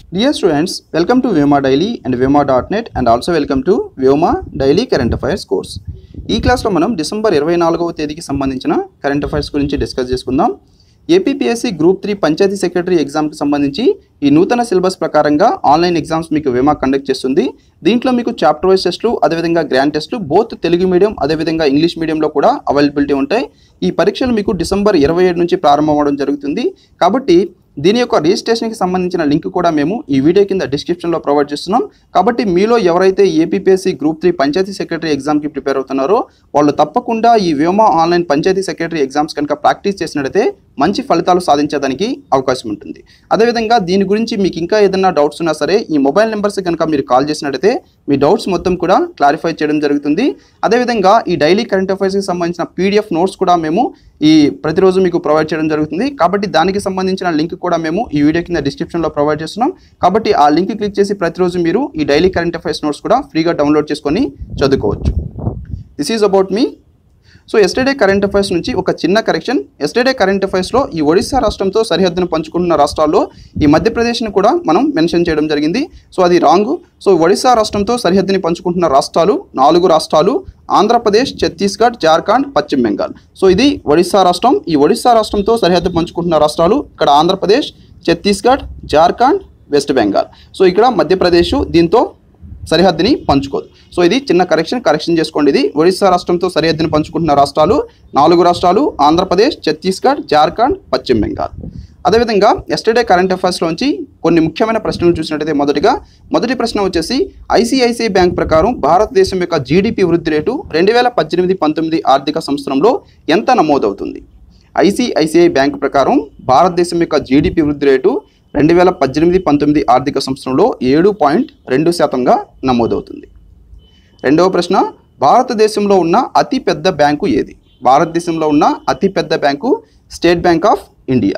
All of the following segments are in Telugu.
Dear students, welcome to Vyoma Daily and Vyoma.net and also welcome to Vyoma Daily Current Affairs course. ఈ క్లాస్లో మనం డిసెంబర్ ఇరవై నాలుగవ తేదీకి సంబంధించిన కరెంట్ అఫైర్స్ గురించి డిస్కస్ చేసుకుందాం APPSC group three panchayat secretary ఎగ్జామ్కి సంబంధించి ఈ నూతన సిలబస్ ప్రకారంగా ఆన్లైన్ ఎగ్జామ్స్ మీకు వేమా కండక్ట్ చేస్తుంది దీంట్లో మీకు చాప్టర్ వైజ్ టెస్టులు అదేవిధంగా గ్రాండ్ టెస్టులు బోత్ తెలుగు మీడియం అదేవిధంగా ఇంగ్లీష్ మీడియంలో కూడా అవైలబిలిటీ ఉంటాయి ఈ పరీక్షలు మీకు డిసెంబర్ ఇరవై ఏడు నుంచి ప్రారంభం అవ్వడం జరుగుతుంది కాబట్టి దీని యొక్క రిజిస్ట్రేషన్కి సంబంధించిన లింక్ కూడా మేము ఈ వీడియో కింద డిస్క్రిప్షన్లో ప్రొవైడ్ చేస్తున్నాం కాబట్టి మీలో ఎవరైతే APPSC group three panchayat secretary ఎగ్జామ్కి ప్రిపేర్ అవుతున్నారో వాళ్ళు తప్పకుండా ఈ Vyoma online panchayat secretary exams కనుక ప్రాక్టీస్ చేసినట్లయితే మంచి ఫలితాలు సాధించడానికి అవకాశం ఉంటుంది అదేవిధంగా దీని గురించి మీకు ఇంకా ఏదైనా డౌట్స్ ఉన్నా సరే ఈ మొబైల్ నెంబర్స్ కనుక మీరు కాల్ చేసినట్లయితే మీ డౌట్స్ మొత్తం కూడా క్లారిఫై చేయడం జరుగుతుంది అదేవిధంగా ఈ డైలీ కరెంట్ అఫైర్స్కి సంబంధించిన పీడిఎఫ్ నోట్స్ కూడా మేము ఈ ప్రతిరోజు మీకు ప్రొవైడ్ చేయడం జరుగుతుంది కాబట్టి దానికి సంబంధించిన లింక్ కూడా మేము ఈ వీడియో కింద డిస్క్రిప్షన్లో ప్రొవైడ్ చేస్తున్నాం కాబట్టి ఆ లింక్ క్లిక్ చేసి ప్రతిరోజు మీరు ఈ డైలీ కరెంట్ అఫైర్స్ నోట్స్ కూడా ఫ్రీగా డౌన్లోడ్ చేసుకొని చదువుకోవచ్చు this is about me so yesterday current affairs నుంచి ఒక చిన్న కరెక్షన్ ఎస్టర్డే కరెంట్ అఫైర్స్లో ఈ ఒడిశా రాష్ట్రంతో సరిహద్దును పంచుకుంటున్న రాష్ట్రాల్లో ఈ మధ్యప్రదేశ్ని కూడా మనం మెన్షన్ చేయడం జరిగింది సో అది రాంగ్ సో ఒడిశా రాష్ట్రంతో సరిహద్దుని పంచుకుంటున్న రాష్ట్రాలు నాలుగు రాష్ట్రాలు ఆంధ్రప్రదేశ్ ఛత్తీస్గఢ్ జార్ఖండ్ పశ్చిమ బెంగాల్ సో ఇది ఒడిశా రాష్ట్రం ఈ ఒడిశా రాష్ట్రంతో సరిహద్దు పంచుకుంటున్న రాష్ట్రాలు ఇక్కడ ఆంధ్రప్రదేశ్ ఛత్తీస్గఢ్ జార్ఖండ్ వెస్ట్ బెంగాల్ సో ఇక్కడ మధ్యప్రదేశ్ దీంతో సరిహద్దుని పంచుకోదు సో ఇది చిన్న కరెక్షన్ కరెక్షన్ చేసుకోండి ఇది ఒడిశా రాష్ట్రంతో సరిహద్దుని పంచుకుంటున్న రాష్ట్రాలు నాలుగు రాష్ట్రాలు ఆంధ్రప్రదేశ్ ఛత్తీస్గఢ్ జార్ఖండ్ పశ్చిమ బెంగాల్ అదేవిధంగా ఎస్టర్డే కరెంట్ అఫైర్స్లోంచి కొన్ని ముఖ్యమైన ప్రశ్నలు చూసినట్టయితే మొదటిగా మొదటి ప్రశ్న వచ్చేసి ఐసిఐసిఐ బ్యాంక్ ప్రకారం భారతదేశం యొక్క జీడిపి వృద్ధి రేటు రెండు వేల పద్దెనిమిది పంతొమ్మిది ఆర్థిక సంవత్సరంలో ఎంత నమోదవుతుంది ఐసిఐసిఐ బ్యాంక్ ప్రకారం భారతదేశం యొక్క జీడిపి వృద్ధి రేటు రెండు వేల పద్దెనిమిది పంతొమ్మిది ఆర్థిక సంవత్సరంలో ఏడు పాయింట్ రెండు శాతంగా నమోదవుతుంది రెండవ ప్రశ్న భారతదేశంలో ఉన్న అతి పెద్ద బ్యాంకు ఏది భారతదేశంలో ఉన్న అతి పెద్ద bank State Bank of India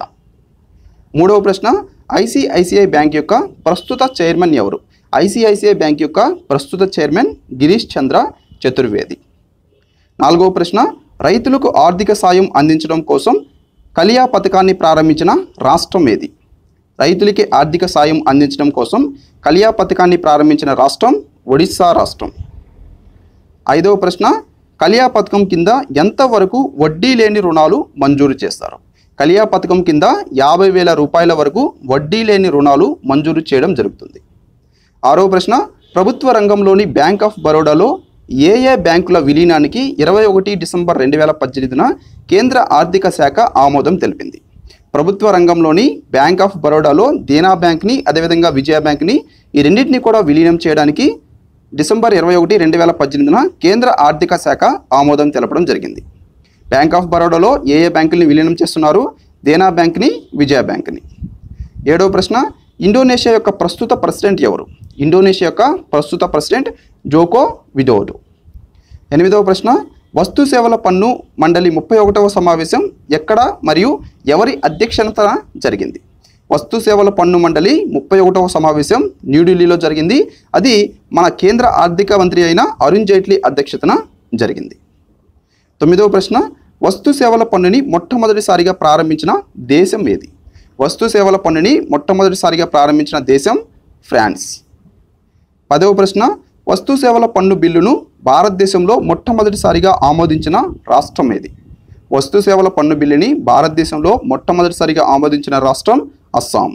మూడవ ప్రశ్న ఐసిఐసిఐ బ్యాంక్ యొక్క ప్రస్తుత చైర్మన్ ఎవరు ఐసిఐసిఐ బ్యాంక్ యొక్క ప్రస్తుత చైర్మన్ గిరీష్ చంద్ర చతుర్వేది నాలుగవ ప్రశ్న రైతులకు ఆర్థిక సాయం అందించడం కోసం కలియా పథకాన్ని ప్రారంభించిన రాష్ట్రం ఏది రైతులకి ఆర్థిక సాయం అందించడం కోసం కలియా పథకాన్ని ప్రారంభించిన రాష్ట్రం ఒడిశా రాష్ట్రం ఐదవ ప్రశ్న కలియా పథకం కింద ఎంతవరకు వడ్డీ లేని రుణాలు మంజూరు చేస్తారు కలియా పథకం కింద యాభై వేల రూపాయల వరకు వడ్డీ లేని రుణాలు మంజూరు చేయడం జరుగుతుంది ఆరో ప్రశ్న ప్రభుత్వ రంగంలోని బ్యాంక్ ఆఫ్ బరోడాలో ఏ ఏ బ్యాంకుల విలీనానికి ఇరవై ఒకటి డిసెంబర్ రెండు వేల పద్దెనిమిదిన కేంద్ర ఆర్థిక శాఖ ఆమోదం తెలిపింది ప్రభుత్వ రంగంలోని బ్యాంక్ ఆఫ్ బరోడాలో దేనా బ్యాంక్ని అదేవిధంగా విజయ బ్యాంక్ని ఈ రెండింటిని కూడా విలీనం చేయడానికి డిసెంబర్ ఇరవై ఒకటి రెండు వేల పద్దెనిమిదిన కేంద్ర ఆర్థిక శాఖ ఆమోదం తెలపడం జరిగింది బ్యాంక్ ఆఫ్ బరోడాలో ఏ ఏ బ్యాంకుల్ని విలీనం చేస్తున్నారు దేనా బ్యాంక్ని విజయ బ్యాంక్ని ఏడవ ప్రశ్న ఇండోనేషియా యొక్క ప్రస్తుత ప్రెసిడెంట్ ఎవరు ఇండోనేషియా యొక్క ప్రస్తుత ప్రెసిడెంట్ జోకో విడోడో ఎనిమిదవ ప్రశ్న వస్తు సేవల పన్ను మండలి ముప్పై ఒకటవ సమావేశం ఎక్కడ మరియు ఎవరి అధ్యక్షతన జరిగింది వస్తు సేవల పన్ను మండలి ముప్పై ఒకటవ సమావేశం న్యూఢిల్లీలో జరిగింది అది మన కేంద్ర ఆర్థిక మంత్రి అయిన అరుణ్ జైట్లీ అధ్యక్షతన జరిగింది తొమ్మిదవ ప్రశ్న వస్తు సేవల పన్నుని మొట్టమొదటిసారిగా ప్రారంభించిన దేశం ఏది వస్తు సేవల పన్నుని మొట్టమొదటిసారిగా ప్రారంభించిన దేశం ఫ్రాన్స్ పదవ ప్రశ్న వస్తు సేవల పన్ను బిల్లును భారతదేశంలో మొట్టమొదటిసారిగా ఆమోదించిన రాష్ట్రం ఏది వస్తు సేవల పన్ను బిల్లుని భారతదేశంలో మొట్టమొదటిసారిగా ఆమోదించిన రాష్ట్రం అస్సాం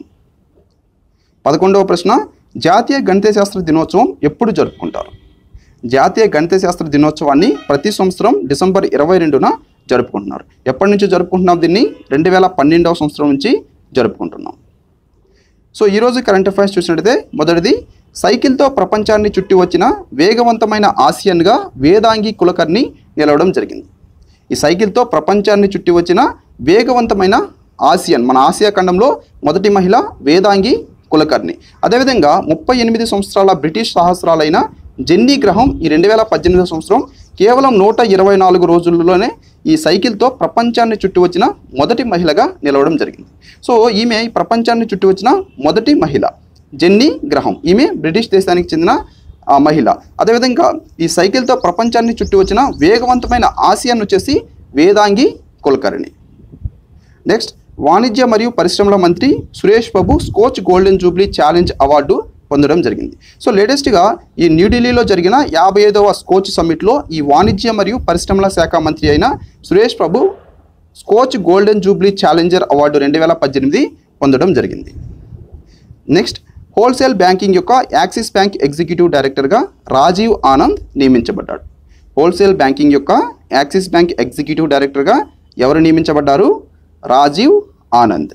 పదకొండవ ప్రశ్న జాతీయ గణిత శాస్త్ర దినోత్సవం ఎప్పుడు జరుపుకుంటారు జాతీయ గణిత శాస్త్ర దినోత్సవాన్ని ప్రతి సంవత్సరం డిసెంబర్ ఇరవై రెండున జరుపుకుంటున్నారు ఎప్పటి నుంచి జరుపుకుంటున్నాం దీన్ని రెండు వేల పన్నెండవ సంవత్సరం నుంచి జరుపుకుంటున్నాం సో ఈరోజు కరెంట్ అఫైర్స్ చూసినట్టయితే మొదటిది సైకిల్తో ప్రపంచాన్ని చుట్టి వచ్చిన వేగవంతమైన ఆసియన్గా వేదాంగి కులకర్ణి నిలవడం జరిగింది ఈ సైకిల్తో ప్రపంచాన్ని చుట్టి వచ్చిన వేగవంతమైన ఆసియన్ మన ఆసియా ఖండంలో మొదటి మహిళ వేదాంగి కులకర్ణి అదేవిధంగా ముప్పై ఎనిమిది సంవత్సరాల బ్రిటిష్ సహస్రాలైన జెన్నీ గ్రహం ఈ రెండు వేల పద్దెనిమిదో సంవత్సరం కేవలం నూట ఇరవై నాలుగు రోజుల్లోనే ఈ సైకిల్తో ప్రపంచాన్ని చుట్టి వచ్చిన మొదటి మహిళగా నిలవడం జరిగింది సో ఈమె ఈ ప్రపంచాన్ని చుట్టి వచ్చిన మొదటి మహిళ జెన్నీ గ్రహం ఈమె బ్రిటిష్ దేశానికి చెందిన ఆ మహిళ అదేవిధంగా ఈ సైకిల్తో ప్రపంచాన్ని చుట్టి వచ్చిన వేగవంతమైన ఆసియన్ వచ్చేసి వేదాంగి కులకర్ణి నెక్స్ట్ వాణిజ్య మరియు పరిశ్రమల మంత్రి Suresh Prabhu Skoch golden jubilee challenge award పొందడం జరిగింది సో లేటెస్ట్గా ఈ న్యూఢిల్లీలో జరిగిన యాభై ఐదవ స్కోచ్ సమ్మిట్లో ఈ వాణిజ్య మరియు పరిశ్రమల శాఖ మంత్రి అయిన Suresh Prabhu Skoch golden jubilee challenger award రెండు వేల పద్దెనిమిది పొందడం జరిగింది నెక్స్ట్ హోల్సేల్ బ్యాంకింగ్ యొక్క యాక్సిస్ బ్యాంక్ ఎగ్జిక్యూటివ్ డైరెక్టర్గా రాజీవ్ ఆనంద్ నియమించబడ్డాడు హోల్సేల్ బ్యాంకింగ్ యొక్క యాక్సిస్ బ్యాంక్ ఎగ్జిక్యూటివ్ డైరెక్టర్గా ఎవరు నియమించబడ్డారు రాజీవ్ ఆనంద్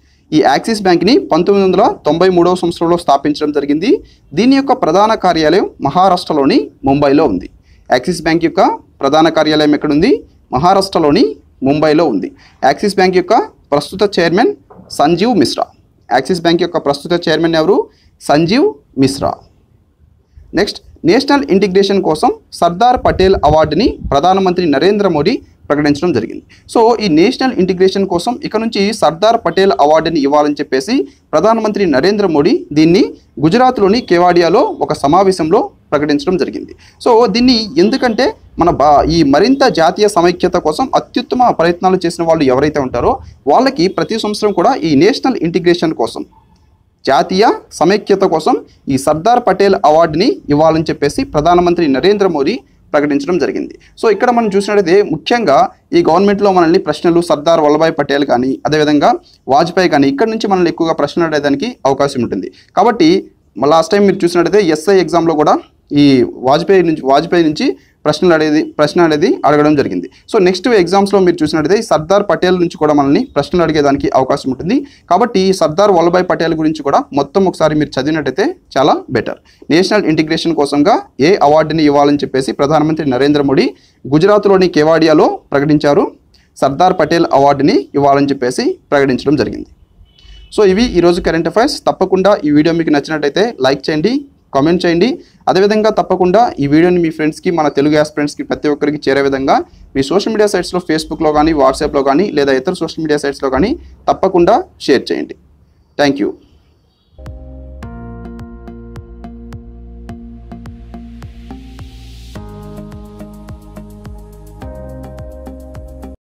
ఈ యాక్సిస్ బ్యాంక్ని పంతొమ్మిది వందల తొంభై మూడవ సంవత్సరంలో స్థాపించడం జరిగింది దీని యొక్క ప్రధాన కార్యాలయం మహారాష్ట్రలోని ముంబైలో ఉంది యాక్సిస్ బ్యాంక్ యొక్క ప్రధాన కార్యాలయం ఎక్కడుంది మహారాష్ట్రలోని ముంబైలో ఉంది యాక్సిస్ బ్యాంక్ యొక్క ప్రస్తుత chairman Sanjeev Mishra Axis Bank యొక్క ప్రస్తుత చైర్మన్ ఎవరు Sanjeev Mishra next national integration కోసం సర్దార్ పటేల్ అవార్డుని ప్రధానమంత్రి నరేంద్ర మోడీ ప్రకటించడం జరిగింది సో ఈ నేషనల్ ఇంటిగ్రేషన్ కోసం ఇక నుంచి సర్దార్ పటేల్ అవార్డుని ఇవ్వాలని చెప్పేసి ప్రధానమంత్రి నరేంద్ర మోడీ దీన్ని గుజరాత్లోని కేవాడియాలో ఒక సమావేశంలో ప్రకటించడం జరిగింది సో దీన్ని ఎందుకంటే మన బా ఈ మరింత జాతీయ సమైక్యత కోసం అత్యుత్తమ ప్రయత్నాలు చేసిన వాళ్ళు ఎవరైతే ఉంటారో వాళ్ళకి ప్రతి సంవత్సరం కూడా ఈ నేషనల్ ఇంటిగ్రేషన్ కోసం జాతీయ సమైక్యత కోసం ఈ సర్దార్ పటేల్ అవార్డుని ఇవ్వాలని చెప్పేసి ప్రధానమంత్రి నరేంద్ర మోదీ ప్రకటించడం జరిగింది సో ఇక్కడ మనం చూసినట్లయితే ముఖ్యంగా ఈ గవర్నమెంట్లో మనల్ని ప్రశ్నలు సర్దార్ వల్లభాయ్ పటేల్ కానీ అదేవిధంగా వాజ్పేయి కానీ ఇక్కడ నుంచి మనల్ని ఎక్కువగా ప్రశ్నలు అడగడానికి అవకాశం ఉంటుంది కాబట్టి లాస్ట్ టైం మీరు చూసినట్లయితే ఎస్ఐ ఎగ్జామ్లో కూడా ఈ వాజ్పేయి నుంచి వాజ్పేయి నుంచి ప్రశ్నలు అడేది ప్రశ్న అనేది అడగడం జరిగింది సో నెక్స్ట్ ఎగ్జామ్స్లో మీరు చూసినట్లయితే ఈ సర్దార్ పటేల్ నుంచి కూడా మనల్ని ప్రశ్నలు అడిగేదానికి అవకాశం ఉంటుంది కాబట్టి ఈ సర్దార్ వల్లభాయ్ పటేల్ గురించి కూడా మొత్తం ఒకసారి మీరు చదివినట్టయితే చాలా బెటర్ నేషనల్ ఇంటిగ్రేషన్ కోసంగా ఏ అవార్డుని ఇవ్వాలని చెప్పేసి ప్రధానమంత్రి నరేంద్ర మోడీ గుజరాత్లోని కేవాడియాలో ప్రకటించారు సర్దార్ పటేల్ అవార్డుని ఇవ్వాలని చెప్పేసి ప్రకటించడం జరిగింది సో ఇవి ఈరోజు కరెంట్ అఫైర్స్ తప్పకుండా ఈ వీడియో మీకు నచ్చినట్టయితే లైక్ చేయండి కామెంట్ చేయండి అదేవిధంగా తప్పకుండా ఈ వీడియోని మీ ఫ్రెండ్స్కి మన తెలుగు ఆస్పిరెంట్స్కి ప్రతి ఒక్కరికి చేరే విధంగా మీ సోషల్ మీడియా సైట్స్లో ఫేస్బుక్లో కానీ వాట్సాప్లో కానీ లేదా ఇతర సోషల్ మీడియా సైట్స్లో కానీ తప్పకుండా షేర్ చేయండి థ్యాంక్ యూ